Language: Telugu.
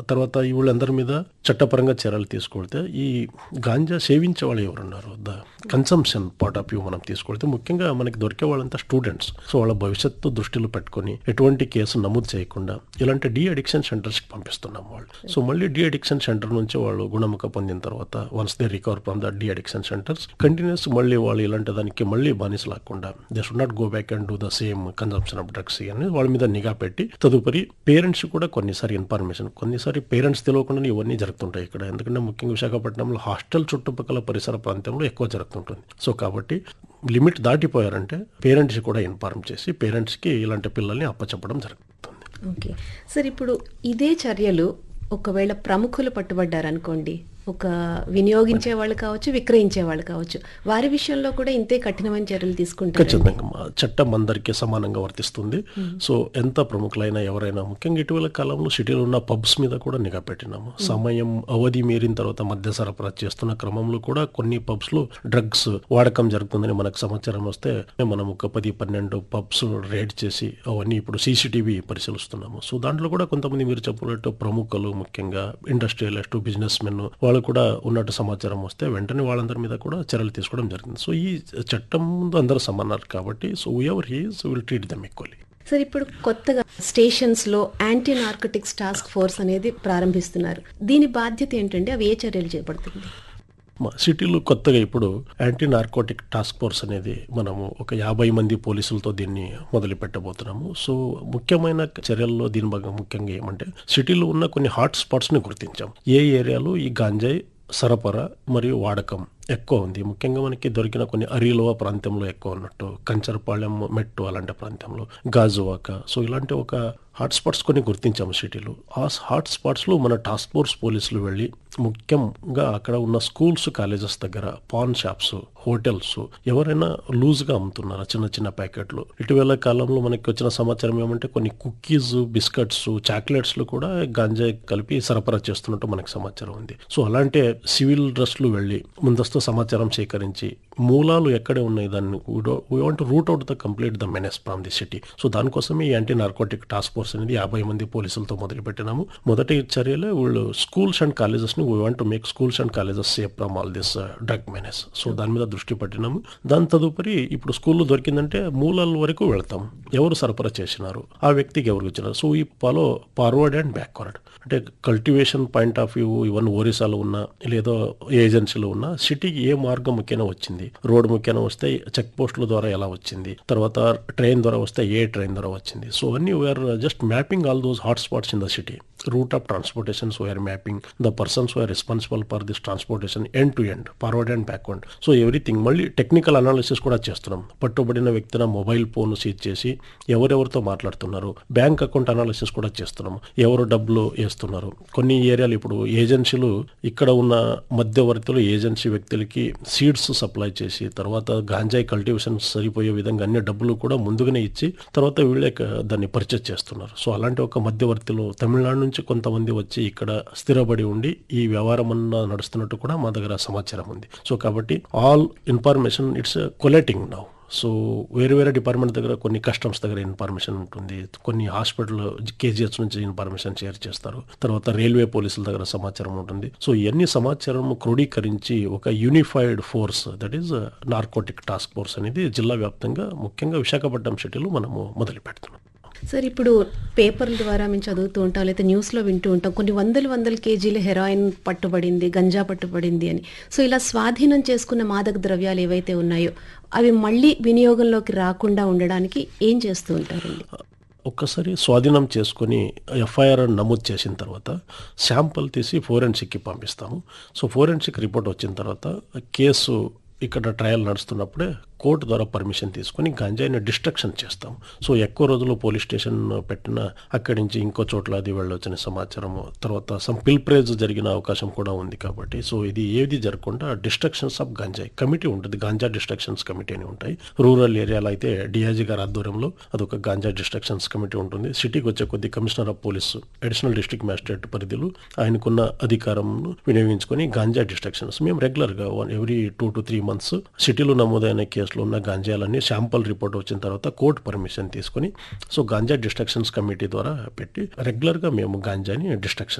తర్వాత ఈ వీళ్ళందరి మీద చట్టపరంగా చర్యలు తీసుకొడితే ఈ గాంజా సేవించే వాళ్ళు ఎవరున్నారు the consumption part of view మనం తీసుకొడితే ముఖ్యంగా మనకి దొరికే వాళ్ళంతా స్టూడెంట్స్ సో వాళ్ళ భవిష్యత్తు దృష్టిలో పెట్టుకొని ఎటువంటి కేసు నమోదు చేయకుండా ఇలాంటి డి అడిక్షన్ సెంటర్స్కి పంపిస్తున్నాం వాళ్ళు సో మళ్ళీ డి అడిక్షన్ సెంటర్ నుంచి వాళ్ళు గుణముఖ పొందిన తర్వాత once they recover from the de addiction centres continues మళ్ళీ వాళ్ళు ఇలాంటి దానికి మళ్ళీ బానిస లాకుండా they should not go back and do the same consumption of drugs అని వాళ్ళ మీద నిఘా పెట్టి తదుపరి పేరెంట్స్ కూడా కొన్నిసారి ఇన్ఫర్మేషన్ కొన్నిసారి పేరెంట్స్ తెలియకుండా ఇవన్నీ జరుగుతుంటాయి ఇక్కడ ఎందుకంటే ముఖ్యంగా విశాఖపట్నంలో హాస్టల్ చుట్టుపక్కల పరిసర ప్రాంతంలో ఎక్కువ జరుగుతుంటుంది సో కాబట్టి లిమిట్ దాటిపోయారంటే పేరెంట్స్ కూడా ఇన్ఫార్మ్ చేసి పేరెంట్స్కి ఇలాంటి పిల్లల్ని అప్పచెప్పడం జరుగుతుంది ఓకే సార్ ఇప్పుడు ఇదే చర్యలు ఒకవేళ ప్రముఖులు పట్టుబడ్డారనుకోండి ఒక వినియోగించే వాళ్ళు కావచ్చు విక్రయించే వాళ్ళు కావచ్చు వారి విషయంలో కూడా ఇంతే కఠినమైన చర్యలు తీసుకుంటారు ఖచ్చితంగా మా చట్టం అందరికీ సమానంగా వర్తిస్తుంది సో ఎంత ప్రముఖులైనా ఎవరైనా ముఖ్యంగా ఇటీవల కాలంలో సిటీలో ఉన్న పబ్స్ మీద కూడా నిఘా పెట్టినాము సమయం అవధి మీరిన తర్వాత మద్య సరఫరా చేస్తున్న క్రమంలో కూడా కొన్ని పబ్స్ లో డ్రగ్స్ వాడకం జరుగుతుందని మనకు సమాచారం వస్తే మనం ఒక పది పన్నెండు పబ్స్ రేడ్ చేసి అవన్నీ ఇప్పుడు సీసీటీవీ పరిశీలిస్తున్నాము సో దాంట్లో కూడా కొంతమంది మీరు చెప్పినట్టు ప్రముఖులు ముఖ్యంగా ఇండస్ట్రియలిస్ట్ బిజినెస్ మెన్ వాళ్ళు కూడా ఉన్నట్టు సమాచారం వస్తే వెంటనే వాళ్ళందరి మీద కూడా చర్యలు తీసుకోవడం జరిగింది సో ఈ చట్టం ముందు అందరూ సమానారు కాబట్టి so ever he's will treat them equally sir ఇప్పుడు కొత్తగా స్టేషన్స్ లో యాంటీ నార్కోటిక్స్ టాస్క్ ఫోర్స్ అనేది ప్రారంభిస్తున్నారు దీని బాధ్యత ఏంటంటే అవి ఏ చర్యలు చేపడుతుంది మా సిటీలో కొత్తగా ఇప్పుడు యాంటీ నార్కోటిక్ టాస్క్ ఫోర్స్ అనేది మనము ఒక యాభై మంది పోలీసులతో దీన్ని మొదలు పెట్టబోతున్నాము సో ముఖ్యమైన చర్యల్లో దీని భాగంగా ముఖ్యంగా ఏమంటే సిటీలో ఉన్న కొన్ని హాట్ స్పాట్స్ ని గుర్తించాం ఏ ఏరియాలో ఈ గాంజాయి సరఫరా మరియు వాడకం ఎక్కువ ఉంది ముఖ్యంగా మనకి దొరికిన కొన్ని అరిలోవ ప్రాంతంలో ఎక్కువ ఉన్నట్టు కంచరపాళెం మెట్టు అలాంటి ప్రాంతంలో గాజువాక సో ఇలాంటి ఒక హాట్ స్పాట్స్ కొన్ని గుర్తించాము సిటీలో ఆ హాట్ స్పాట్స్లో మన టాస్క్ ఫోర్స్ పోలీసులు వెళ్ళి ముఖ్యంగా అక్కడ ఉన్న స్కూల్స్ కాలేజెస్ దగ్గర పాన్ షాప్స్ హోటల్స్ ఎవరైనా లూజ్గా అమ్ముతున్నారా చిన్న చిన్న ప్యాకెట్లు ఇటీవల కాలంలో మనకి వచ్చిన సమాచారం ఏమంటే కొన్ని కుక్కీస్ బిస్కెట్స్ చాక్లెట్స్లు కూడా గాంజాయి కలిపి సరఫరా చేస్తున్నట్టు మనకి సమాచారం ఉంది సో అలాంటి సివిల్ డ్రెస్లు వెళ్ళి ముందస్తు సమాచారం సేకరించి మూలాలు ఎక్కడే ఉన్నాయి దాన్ని we want root out the complete the menace from the city so దానికోసమే ఈ యాంటీ నార్కోటిక్ టాస్క్ ఫోర్స్ అనేది యాభై మంది పోలీసులతో మొదలు పెట్టినాము మొదటి చర్యలే వీళ్ళు స్కూల్స్ అండ్ కాలేజెస్ ని we want to make schools and colleges safe from all this drug menace so దాని మీద దృష్టి పెట్టినాము దాని తదుపరి ఇప్పుడు స్కూల్లో దొరికిందంటే మూలాల వరకు వెళ్తాం ఎవరు సరఫరా చేసినారు ఆ వ్యక్తికి ఎవరు ఇచ్చినారు సో ఈ ఫాలో ఫార్వర్డ్ అండ్ బ్యాక్వర్డ్ అంటే cultivation point of view even ఒరిస్సాలో ఉన్న లేదో ఏజెన్సీలో ఉన్న సిటీకి ఏ మార్గం ముఖ్యంగా వచ్చింది రోడ్ ముఖ్యంగా వస్తే చెక్ పోస్టుల ద్వారా ఎలా వచ్చింది తర్వాత ట్రైన్ ద్వారా వస్తే ఏ ట్రైన్ ద్వారా వచ్చింది సో అన్ని we are just mapping all those hot spots in the city route of transportations we are mapping the persons we are responsible for this transportation end to end forward and backward so everything మళ్ళీ టెక్నికల్ అనాలిసిస్ కూడా చేస్తున్నాం పట్టుబడిన వ్యక్తిన మొబైల్ ఫోన్ సీజ్ చేసి ఎవరెవరితో మాట్లాడుతున్నారు బ్యాంక్ అకౌంట్ అనాలిసిస్ కూడా చేస్తున్నాం ఎవరు డబ్బులు వేస్తున్నారు కొన్ని ఏరియాలు ఇప్పుడు ఏజెన్సీలు ఇక్కడ ఉన్న మధ్యవర్తులు ఏజెన్సీ వ్యక్తులకి సీడ్స్ సప్లై చేసి తర్వాత గాంజాయి కల్టివేషన్ సరిపోయే విధంగా అన్ని డబ్బులు కూడా ముందుగానే ఇచ్చి తర్వాత వీళ్ళే క- దాన్ని పర్చేజ్ చేస్తున్నారు సో అలాంటి ఒక మధ్యవర్తిలో తమిళనాడు నుంచి కొంతమంది వచ్చి ఇక్కడ స్థిరపడి ఉండి ఈ వ్యవహారం అన్న నడుస్తున్నట్టు కూడా మా దగ్గర సమాచారం ఉంది సో కాబట్టి all information it's collecting now so వేరే వేరే డిపార్ట్మెంట్ దగ్గర కొన్ని కస్టమ్స్ దగ్గర ఇన్ఫర్మేషన్ ఉంటుంది కొన్ని హాస్పిటల్ కేజీహెచ్ నుంచి ఇన్ఫర్మేషన్ షేర్ చేస్తారు తర్వాత రైల్వే పోలీసుల దగ్గర సమాచారం ఉంటుంది సో ఇవన్నీ సమాచారం క్రోడీకరించి ఒక unified force that is narcotic task force అనేది జిల్లా వ్యాప్తంగా ముఖ్యంగా విశాఖపట్నం సిటీలో మనము మొదలు పెడుతున్నాం సార్ ఇప్పుడు పేపర్ల ద్వారా మేము చదువుతూ ఉంటాం లేదా న్యూస్లో వింటూ ఉంటాం కొన్ని వందల వందల కేజీల హెరాయిన్ పట్టుబడింది గంజా పట్టుబడింది అని సో ఇలా స్వాధీనం చేసుకున్న మాదక ద్రవ్యాలు ఏవైతే ఉన్నాయో అవి మళ్ళీ వినియోగంలోకి రాకుండా ఉండడానికి ఏం చేస్తూ ఉంటారండి ఒక్కసారి స్వాధీనం చేసుకొని ఎఫ్ఐఆర్ నమోదు చేసిన తర్వాత శాంపుల్ తీసి ఫోరెన్సిక్కి పంపిస్తాము సో ఫోరెన్సిక్ రిపోర్ట్ వచ్చిన తర్వాత కేసు ఇక్కడ ట్రయల్ నడుస్తున్నప్పుడే కోర్టు ద్వారా పర్మిషన్ తీసుకొని గంజాయిని డిస్ట్రక్షన్ చేస్తాం సో ఎక్కువ రోజులు పోలీస్ స్టేషన్ పెట్టిన అక్కడి నుంచి ఇంకో చోట్ల అది వెళ్ళొచ్చిన సమాచారం తర్వాత సమ్ పిల్ప్రేజ్ జరిగిన అవకాశం కూడా ఉంది కాబట్టి సో ఇది ఏది జరగకుండా డిస్ట్రక్షన్స్ ఆఫ్ గంజాయి కమిటీ ఉంటుంది గాంజా డిస్ట్రక్షన్స్ కమిటీ అని ఉంటాయి రూరల్ ఏరియాలో అయితే డిఐజీ గారి ఆధ్వర్యంలో అదొక గాంజా డిస్ట్రక్షన్స్ కమిటీ ఉంటుంది సిటీకి వచ్చే కొద్ది commissioner of police additional district magistrate పరిధిలో ఆయనకున్న అధికారంను వినియోగించుకొని గాంజా డిస్ట్రక్షన్స్ మేము రెగ్యులర్గా one every two to three months సిటీలో నమోదైన కేసులో ఉన్న గాంజాలన్నీ శాంపుల్ రిపోర్ట్ వచ్చిన తర్వాత కోర్టు పర్మిషన్ తీసుకొని సో గాంజా డిస్ట్రక్షన్స్ కమిటీ ద్వారా పెట్టి రెగ్యులర్గా మేము గాంజాని డిస్ట్రక్షన్